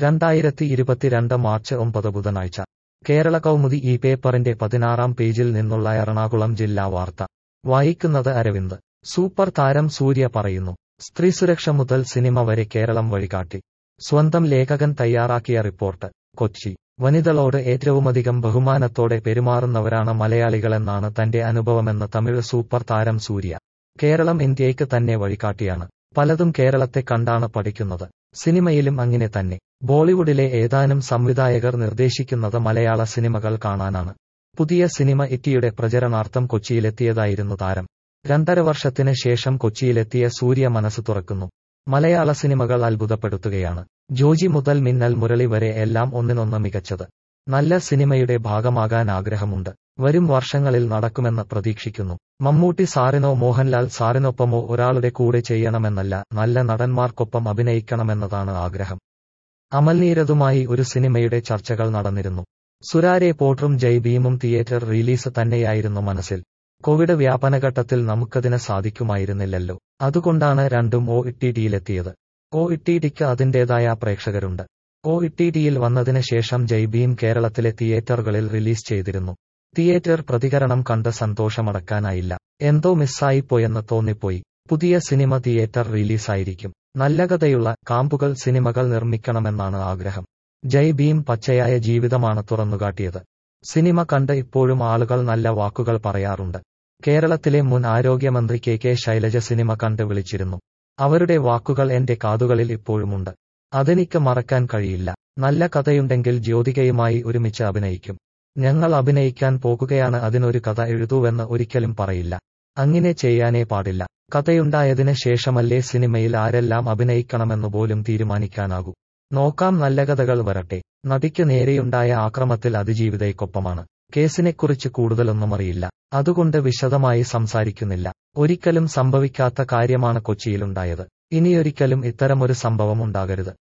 രണ്ടായിരത്തി ഇരുപത്തിരണ്ട് മാർച്ച് ഒമ്പത് ബുധനാഴ്ച കേരള കൗമുദി ഈ പേപ്പറിന്റെ പതിനാറാം പേജിൽ നിന്നുള്ള എറണാകുളം ജില്ലാ വാർത്ത വായിക്കുന്നത് അരവിന്ദ് സൂപ്പർ താരം സൂര്യ പറയുന്നു സ്ത്രീസുരക്ഷ മുതൽ സിനിമ വരെ കേരളം വഴികാട്ടി സ്വന്തം ലേഖകൻ തയ്യാറാക്കിയ റിപ്പോർട്ട് കൊച്ചി വനിതകളോട് ഏറ്റവുമധികം ബഹുമാനത്തോടെ പെരുമാറുന്നവരാണ് മലയാളികളെന്നാണ് തന്റെ അനുഭവമെന്ന് തമിഴ് സൂപ്പർ താരം സൂര്യ കേരളം ഇന്ത്യയ്ക്ക് തന്നെ വഴികാട്ടിയാണ് പലതും കേരളത്തെ കണ്ടാണ് പഠിക്കുന്നത് സിനിമയിലും അങ്ങനെ തന്നെ ബോളിവുഡിലെ ഏതാനും സംവിധായകർ നിർദ്ദേശിക്കുന്നത് മലയാള സിനിമകൾ കാണാനാണ് പുതിയ സിനിമ ഇറ്റിയുടെ പ്രചരണാർത്ഥം കൊച്ചിയിലെത്തിയതായിരുന്നു താരം രണ്ടര വർഷത്തിന് ശേഷം കൊച്ചിയിലെത്തിയ സൂര്യ മനസ്സ് തുറക്കുന്നു മലയാള സിനിമകൾ അത്ഭുതപ്പെടുത്തുകയാണ് ജോജി മുതൽ മിന്നൽ മുരളി വരെ എല്ലാം ഒന്നിനൊന്ന് മികച്ചത് നല്ല സിനിമയുടെ ഭാഗമാകാൻ ആഗ്രഹമുണ്ട് വരും വർഷങ്ങളിൽ നടക്കുമെന്ന് പ്രതീക്ഷിക്കുന്നു മമ്മൂട്ടി സാറിനോ മോഹൻലാൽ സാറിനൊപ്പമോ ഒരാളുടെ കൂടെ ചെയ്യണമെന്നല്ല നല്ല നടന്മാർക്കൊപ്പം അഭിനയിക്കണമെന്നതാണ് ആഗ്രഹം അമൽ നീരദുമായി ഒരു സിനിമയുടെ ചർച്ചകൾ നടന്നിരുന്നു സുരാരെ പോട്ടറും ജയ് ഭീമും തിയേറ്റർ റിലീസ് തന്നെയായിരുന്നു മനസ്സിൽ കോവിഡ് വ്യാപനഘട്ടത്തിൽ നമുക്കതിന് സാധിക്കുമായിരുന്നില്ലല്ലോ അതുകൊണ്ടാണ് രണ്ടും ഒ ഇട്ടിഡിയിലെത്തിയത് ഒ ഇട്ടിഡിക്ക് അതിന്റേതായ പ്രേക്ഷകരുണ്ട് ഒ ഇട്ടിഡിയിൽ വന്നതിന് ശേഷം ജയ് ഭീം കേരളത്തിലെ തിയേറ്ററുകളിൽ റിലീസ് ചെയ്തിരുന്നു തിയേറ്റർ പ്രതികരണം കണ്ട് സന്തോഷമടക്കാനായില്ല എന്തോ മിസ്സായിപ്പോയെന്ന് തോന്നിപ്പോയി പുതിയ സിനിമ തിയേറ്റർ റിലീസായിരിക്കും നല്ല കഥയുള്ള കാമ്പുകൾ സിനിമകൾ നിർമ്മിക്കണമെന്നാണ് ആഗ്രഹം ജയ് ഭീം പച്ചയായ ജീവിതമാണ് തുറന്നുകാട്ടിയത് സിനിമ കണ്ട് ഇപ്പോഴും ആളുകൾ നല്ല വാക്കുകൾ പറയാറുണ്ട് കേരളത്തിലെ മുൻ ആരോഗ്യമന്ത്രി കെ കെ ശൈലജ സിനിമ കണ്ട് വിളിച്ചിരുന്നു അവരുടെ വാക്കുകൾ എന്റെ കാതുകളിൽ ഇപ്പോഴുമുണ്ട് അതെനിക്ക് മറക്കാൻ കഴിയില്ല നല്ല കഥയുണ്ടെങ്കിൽ ജ്യോതികയുമായി ഒരുമിച്ച് അഭിനയിക്കും ഞങ്ങൾ അഭിനയിക്കാൻ പോകുകയാണ് അതിനൊരു കഥ എഴുതൂവെന്ന് ഒരിക്കലും പറയില്ല അങ്ങനെ ചെയ്യാനേ പാടില്ല കഥയുണ്ടായതിന് ശേഷമല്ലേ സിനിമയിൽ ആരെല്ലാം അഭിനയിക്കണമെന്നു പോലും തീരുമാനിക്കാനാകൂ നോക്കാം നല്ല കഥകൾ വരട്ടെ നടിക്ക് നേരെയുണ്ടായ ആക്രമത്തിൽ അതിജീവിതയ്ക്കൊപ്പമാണ് കേസിനെക്കുറിച്ച് കൂടുതലൊന്നും അറിയില്ല അതുകൊണ്ട് വിശദമായി സംസാരിക്കുന്നില്ല ഒരിക്കലും സംഭവിക്കാത്ത കാര്യമാണ് കൊച്ചിയിലുണ്ടായത് ഇനിയൊരിക്കലും ഇത്തരമൊരു സംഭവം ഉണ്ടാകരുത്